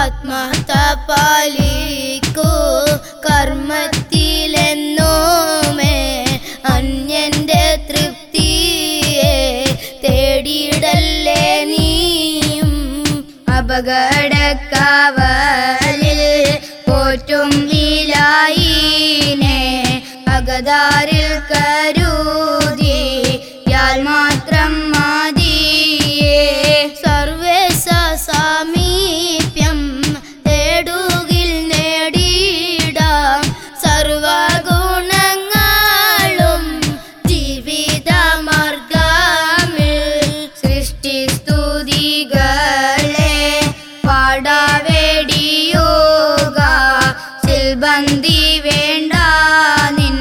ആത്മാർത്ഥ പാലിക്കൂ കർമ്മത്തിലെന്നോമേ അന്യന്റെ തൃപ്തിയെ തേടിയിടല്ലേ നീയും അപകടക്കാവലിൽ പോറ്റും വിലായിനെ അകതാരിൽ കരുതി യാൽ മാത്രം മതിയേ സർവേശ സാമീപ്യം തേടുകിൽ നേടിയിടാം സർവഗുണങ്ങളും ജീവിത മാർഗമിൽ സൃഷ്ടി സ്തുതികളെ പാടാവേടിയുക സിൽബന്തി വേണ്ട നിൻ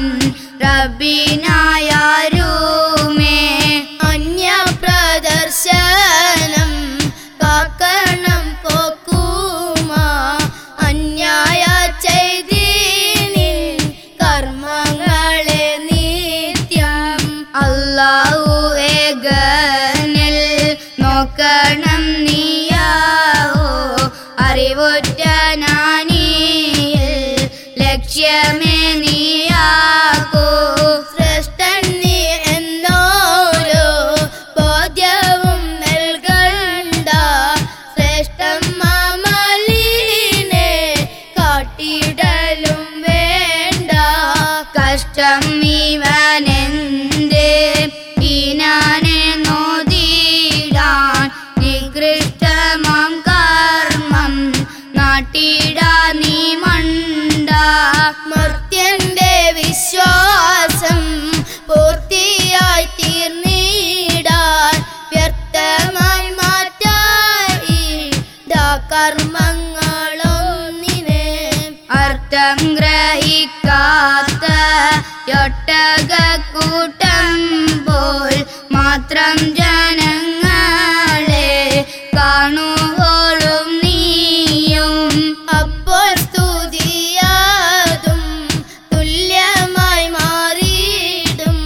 റബ്ബിനായാരുമേ അന്യ പ്രദർശനം കാക്കണം പോക്കുമാ അന്യായ ചെയ്തീനിൻ കർമ്മങ്ങളെ നിത്യം അല്ലാഹു ഏകനിൽ നോക്കണം നീയാവോ അറിവുറ്റ നാനിയിൽ ലക്ഷ്യമേ നീയാക്കൂ ശ്രേഷ്ഠൻ നീ എന്നോരോ ബോധ്യവും നൽകണ്ട ശ്രേഷ്ഠം മാമലിനെ കാട്ടിടലും വേണ്ട കഷ്ടം ഇവനെന്റെ ഈനാനെ നോതിടാൻ നികൃഷ്ടമാം കർമ്മം നാട്ടിടാ നീ മണ്ട മർത്യന്റെ വിശ്വാസം പൂർത്തിയായി തീർന്നിടാൻ വ്യർത്ഥമായി മാറ്റായി ദാ കർമ്മങ്ങളൊന്നിനെ അർത്ഥം ഗ്രഹിക്കാത്ത ഒട്ടക കൂട്ടം പോൽ മാത്രം ജനങ്ങളെ കാണുവോളും നീയും അപ്പോൾ സ്തുതിയാതും തുല്യമായി മാറിയിടും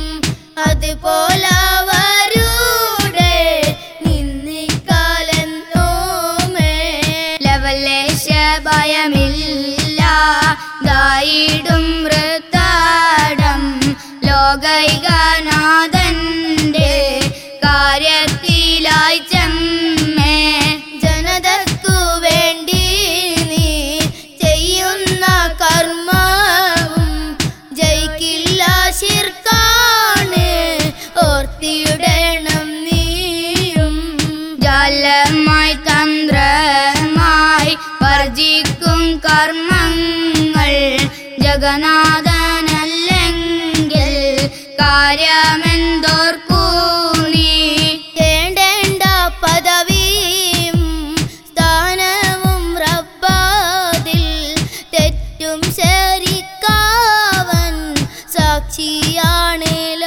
അതുപോലവരുടെ നിന്നിക്കാലെന്നോമേ ലവലേശ ഭയമില്ല ദായിടും വൃത്താടം ലോകൈകനാഥന്റെ കാര്യത്തിലായി ചെമ്മേ ജനതക്കു വേണ്ടി നീ ചെയ്യുന്ന കർമ്മവും ജയിക്കില്ല ശിർക്കാണ് ഓർത്തിയിടണം നീയും ജാലമായി തന്ത്രമായി വർജിക്കും കർമ്മങ്ങൾ ജഗന്നാഥനല്ലെങ്കിൽ കാര്യമെന്തോർക്കൂ നീ തേടേണ്ട പദവിയും സ്ഥാനവും റബ്ബാതിൽ തെറ്റും ശരിക്കാവൻ സാക്ഷിയാണ്